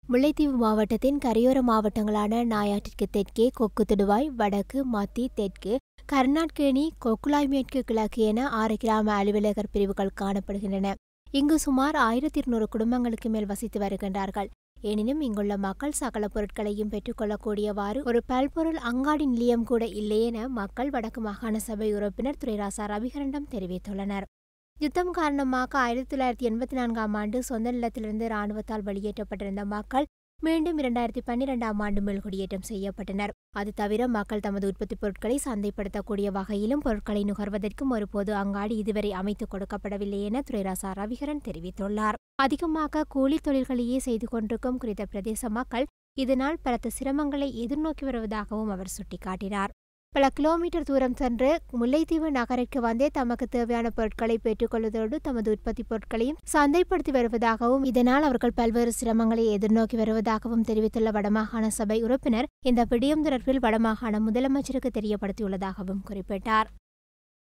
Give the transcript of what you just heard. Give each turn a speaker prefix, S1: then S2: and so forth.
S1: முல்லைத்தீவு மாவட்டத்தின் கரையோர மாவட்டங்களான நாயாற்றிற்கு தெற்கே கொக்கு தொடுவாய் வடக்கு மத்தி தெற்கு கர்நாட்கேணி கொக்குலாய் மேற்கு கிழக்கு என ஆறு கிராம அலுவலகர் பிரிவுகள் காணப்படுகின்றன இங்கு சுமார் ஆயிரத்தி இருநூறு குடும்பங்களுக்கு மேல் வசித்து வருகின்றார்கள் எனினும் இங்குள்ள மக்கள் சகல பொருட்களையும் பெற்றுக்கொள்ளக்கூடியவாறு ஒரு பல்பொருள் அங்காடி நிலையம் கூட இல்லை என மக்கள் வடக்கு மாகாண சபை உறுப்பினர் துரைராசா ரவிகரண்டம் தெரிவித்துள்ளனர் யுத்தம் காரணமாக ஆயிரத்தி தொள்ளாயிரத்தி எண்பத்தி நான்காம் ஆண்டு சொந்த நிலத்திலிருந்து இராணுவத்தால் வெளியேற்றப்பட்டிருந்த மக்கள் மீண்டும் இரண்டாயிரத்தி பன்னிரெண்டாம் ஆண்டு மேல்குடியேற்றம் செய்யப்பட்டனர் அது தவிர மக்கள் தமது உற்பத்தி பொருட்களை சந்தைப்படுத்தக்கூடிய வகையிலும் பொருட்களை நுகர்வதற்கும் ஒரு பொது அங்காடி இதுவரை அமைத்துக் கொடுக்கப்படவில்லை என துரைராசா ரவிகரன் தெரிவித்துள்ளார் அதிகமாக கூலி தொழில்களையே செய்து கொண்டிருக்கும் குறித்த பிரதேச மக்கள் இதனால் பலத்த சிரமங்களை எதிர்நோக்கி வருவதாகவும் அவர் சுட்டிக்காட்டினார் பல கிலோமீட்டர் தூரம் சென்று முல்லைத்தீவு நகரிற்கு வந்தே தமக்கு தேவையான பொருட்களை பெற்றுக்கொள்வதோடு தமது உற்பத்தி பொருட்களையும் சந்தைப்படுத்தி வருவதாகவும் இதனால் அவர்கள் பல்வேறு சிரமங்களை எதிர்நோக்கி வருவதாகவும் தெரிவித்துள்ள வடமாகாண சபை உறுப்பினர் இந்த விடயம் தொடர்பில் வடமாகாண முதலமைச்சருக்கு தெரியப்படுத்தியுள்ளதாகவும் குறிப்பிட்டார்